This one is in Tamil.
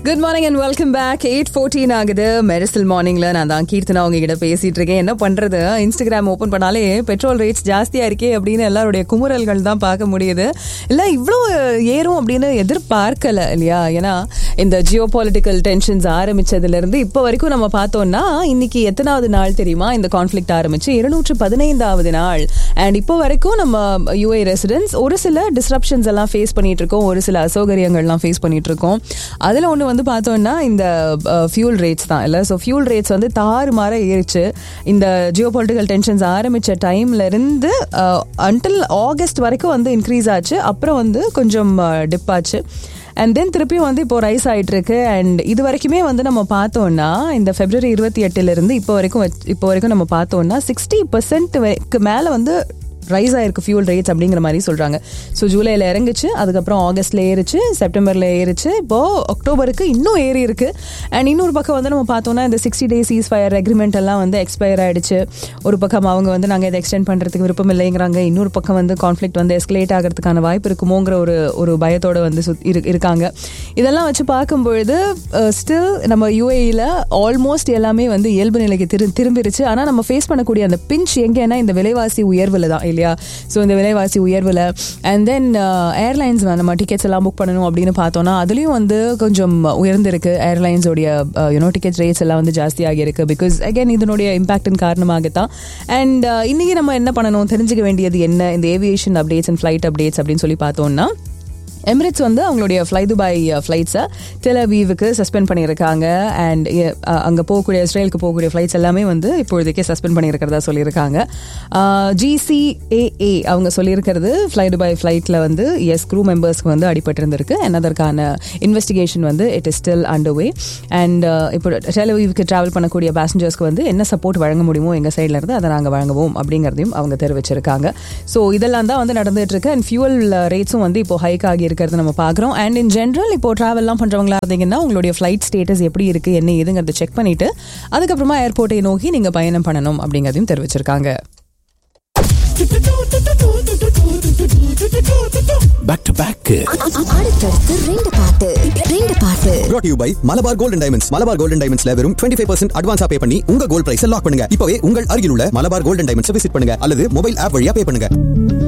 good morning and welcome back eight fourteen ஆகுது மெரிசல் மார்னிங்ல நான் தான் கீர்த்தனா உங்ககிட்ட பேசிட்டு இருக்கேன் என்ன பண்றது இன்ஸ்டாகிராம் ஓப்பன் பண்ணாலே பெட்ரோல் ரேட்ஸ் ஜாஸ்தியா இருக்கே அப்படின்னு எல்லாருடைய குமுறல்கள் தான் பார்க்க முடியுது இல்ல இவ்வளோ ஏறும் அப்படின்னு எதிர்பார்க்கல இல்லையா ஏன்னா இந்த ஜியோ பொலிட்டிக்கல் டென்ஷன்ஸ் ஆரம்பிச்சதுல இருந்து இப்போ வரைக்கும் நம்ம பார்த்தோம்னா இன்னைக்கு எத்தனாவது நாள் தெரியுமா இந்த கான்ஃபிளிக்ட் ஆரம்பிச்சு இருநூற்று பதினைந்தாவது நாள் அண்ட் இப்போ வரைக்கும் நம்ம யூஏ ரெசிடென்ட்ஸ் ஒரு சில டிஸ்ரப்ஷன்ஸ் எல்லாம் ஃபேஸ் பண்ணிட்டு இருக்கோம் ஒரு சில அசௌகரியங்கள்லாம் ஃபேஸ் பண்ணிட்டு இருக்கோம் அதுல ஒன்று வந்து பார்த்தோம்னா இந்த ஃபியூல் ரேட்ஸ் தான் இல்லை ஸோ ஃபியூல் ரேட்ஸ் வந்து தாறுமாற ஏறிச்சு இந்த ஜியோ பொலிட்டிக்கல் டென்ஷன்ஸ் ஆரம்பிச்ச டைம்ல இருந்து அன்டில் ஆகஸ்ட் வரைக்கும் வந்து இன்க்ரீஸ் ஆச்சு அப்புறம் வந்து கொஞ்சம் டிப் ஆச்சு அண்ட் தென் திருப்பியும் வந்து இப்போ ரைஸ் ஆயிட்டு இருக்கு அண்ட் இது வரைக்குமே வந்து நம்ம பார்த்தோம்னா இந்த பிப்ரவரி இருபத்தி எட்டுல இருந்து இப்போ வரைக்கும் வச்- இப்போ வரைக்கும் நம்ம பார்த்தோம்னா சிக்ஸ்டி பர்சன்ட் மேல வந்து ரைஸ் ஆயிருக்கு ஃபியூல் ரேட்ஸ் அப்படிங்கிற மாதிரி சொல்றாங்க ஸோ ஜூலைல இறங்குச்சு அதுக்கப்புறம் ஆகஸ்ட்ல ஏறிச்சு செப்டம்பர்ல ஏறிச்சு இப்போ அக்டோபருக்கு இன்னும் ஏறி இருக்கு அண்ட் இன்னொரு பக்கம் வந்து நம்ம பார்த்தோம்னா இந்த sixty day ceasefire agreement எல்லாம் வந்து எக்ஸ்பயர் ஆயிடுச்சு ஒரு பக்கம் அவங்க வந்து நாங்கள் இதை எக்ஸ்டெண்ட் பண்றதுக்கு விருப்பம் இல்லைங்கிறாங்க இன்னொரு பக்கம் வந்து கான்ஃபிளிக் வந்து எஸ்கலேட் ஆகிறதுக்கான வாய்ப்பு இருக்குமோங்கிற ஒரு ஒரு பயத்தோட வந்து சுத்- இரு- இருக்காங்க இதெல்லாம் வச்சு பார்க்கும்பொழுது ஸ்டில் நம்ம யூஏஇல ஆல்மோஸ்ட் எல்லாமே வந்து இயல்பு நிலைக்கு திரு திரும்பிருச்சு ஆனால் நம்ம ஃபேஸ் பண்ணக்கூடிய அந்த பிஞ்ச் எங்கன்னா இந்த விலைவாசி உயர்வில் தான் இல்லையா ஸோ இந்த விலைவாசி உயர்வில் அண்ட் தென் ஏர்லைன்ஸ் நம்ம டிக்கெட்ஸ் எல்லாம் புக் பண்ணணும் அப்படின்னு பார்த்தோம்னா அதுலேயும் வந்து கொஞ்சம் உயர்ந்திருக்கு ஏர்லைன்ஸோடைய யூனோ டிக்கெட் ரேட்ஸ் எல்லாம் வந்து ஜாஸ்தியாகி இருக்கு பிகாஸ் அகைன் இதனுடைய இம்பாக்டின் காரணமாகத்தான் அண்ட் இன்னைக்கு நம்ம என்ன பண்ணணும் தெரிஞ்சுக்க வேண்டியது என்ன இந்த aviation updates and flight updates அப்படின்னு சொல்லி பார்த்தோம்னா எமிரேட்ஸ் வந்து அவங்களுடைய ஃப்ளை துபாய் ஃப்ளைட்ஸை டெலவீவுக்கு சஸ்பெண்ட் பண்ணியிருக்காங்க அண்ட் அங்கே போகக்கூடிய இஸ்ரேலுக்கு போகக்கூடிய ஃப்ளைட்ஸ் எல்லாமே வந்து இப்பொழுதைக்கே சஸ்பெண்ட் பண்ணியிருக்கிறதா சொல்லியிருக்காங்க ஜிசிஏஏ அவங்க சொல்லியிருக்கிறது ஃப்ளை துபாய் ஃப்ளைட்டில் வந்து எஸ் க்ரூ மெம்பர்ஸ்க்கு வந்து அடிபட்டிருந்திருக்கு அண்ட் அதற்கான இன்வெஸ்டிகேஷன் வந்து it is still under way and இப்போ டெலவீவுக்கு ட்ராவல் பண்ணக்கூடிய பேசஞ்சர்ஸ்க்கு வந்து என்ன சப்போர்ட் வழங்க முடியுமோ எங்கள் சைடில் இருந்து அதை நாங்கள் வழங்குவோம் அப்படிங்கிறதையும் அவங்க தெரிவிச்சிருக்காங்க ஸோ இதெல்லாம் தான் வந்து நடந்துட்டு இருக்கு அண்ட் ஃபியூவல் ரேட்ஸும் வந்து இப்போ ஹைக் ஆகி இருக்கிறது நம்ம பார்க்குறோம் அண்ட் இன் ஜென்ரல் இப்போ ட்ராவல்லாம் பண்ணுறவங்களா இருந்தீங்கன்னா உங்களுடைய ஃப்ளைட் ஸ்டேட்டஸ் எப்படி இருக்கு என்ன ஏதுங்கிறத செக் பண்ணிட்டு அதுக்கப்புறமா ஏர்போர்ட்டை நோக்கி நீங்க பயணம் பண்ணணும் அப்படிங்கிறதையும் தெரிவிச்சிருக்காங்க பேக் டு பேக் அடுத்தடுத்து ரெண்டு பாட்டு ரெண்டு பாட்டு brought to you by Malabar golden diamonds Malabar golden டைமண்ட்ஸ்ல வெறும் 25% ஃபைவ் பர்சன்ட் அட்வான்ஸா பே பண்ணி உங்க கோல்ட் பிரைஸ் லாக் பண்ணுங்க இப்பவே உங்கள் அருகில் உள்ள மலபார் கோல்டன் டைமண்ட்ஸ் விசிட் பண்ணுங்க அல்லது மொபைல் ஆப் வழியா பே பண்ணுங்க